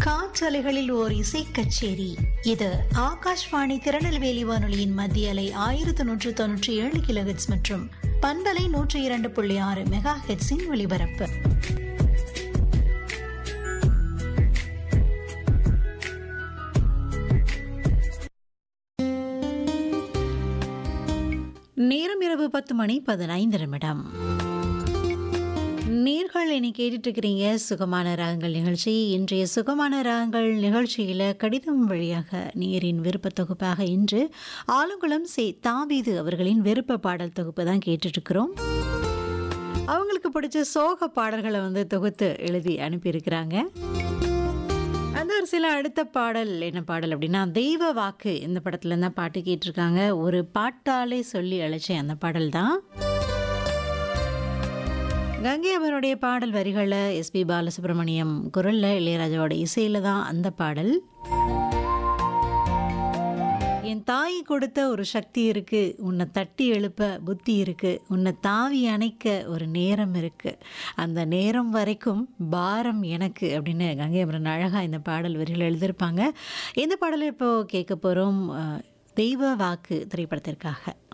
காற்றலைகளில் ஓர் இசை கச்சேரி இது ஆகாஷ்வாணி திருநெல்வேலி வானொலியின் மத்திய அலை ஆயிரத்தி நூற்று தொன்னூற்றி ஏழு கிலோஹெட்ஸ் மற்றும் பண்பலை நூற்றி இரண்டு புள்ளி ஆறு மெகா ஹெட்ஸின் ஒலிபரப்பு நேரம் இரவு பத்து மணி பதினைந்து நிமிடம் நேர்கள் என்னை கேட்டுட்டு இருக்கிறீங்க சுகமான ராகங்கள் நிகழ்ச்சி இன்றைய சுகமான ராகங்கள் நிகழ்ச்சியில் கடிதம் வழியாக நேரின் விருப்ப தொகுப்பாக இன்று ஆலங்குளம் சே தாவீது அவர்களின் விருப்ப பாடல் தொகுப்பு தான் கேட்டுட்ருக்குறோம் அவங்களுக்கு பிடிச்ச சோக பாடல்களை வந்து தொகுத்து எழுதி அனுப்பியிருக்கிறாங்க அந்த ஒரு சில அடுத்த பாடல் என்ன பாடல் அப்படின்னா தெய்வ வாக்கு இந்த படத்துல தான் பாட்டு கேட்டிருக்காங்க ஒரு பாட்டாலே சொல்லி அழைச்சேன் அந்த பாடல் தான் கங்கை அவருடைய பாடல் வரிகளில் எஸ்பி பாலசுப்ரமணியம் குரலில் இளையராஜாவோட இசையில் தான் அந்த பாடல் என் தாய் கொடுத்த ஒரு சக்தி இருக்கு உன்னை தட்டி எழுப்ப புத்தி இருக்கு உன்னை தாவி அணைக்க ஒரு நேரம் இருக்கு அந்த நேரம் வரைக்கும் பாரம் எனக்கு அப்படின்னு கங்கை அமரன் அழகாக இந்த பாடல் வரிகள் எழுதியிருப்பாங்க இந்த பாடலை இப்போ கேட்க போகிறோம் தெய்வ வாக்கு திரைப்படத்திற்காக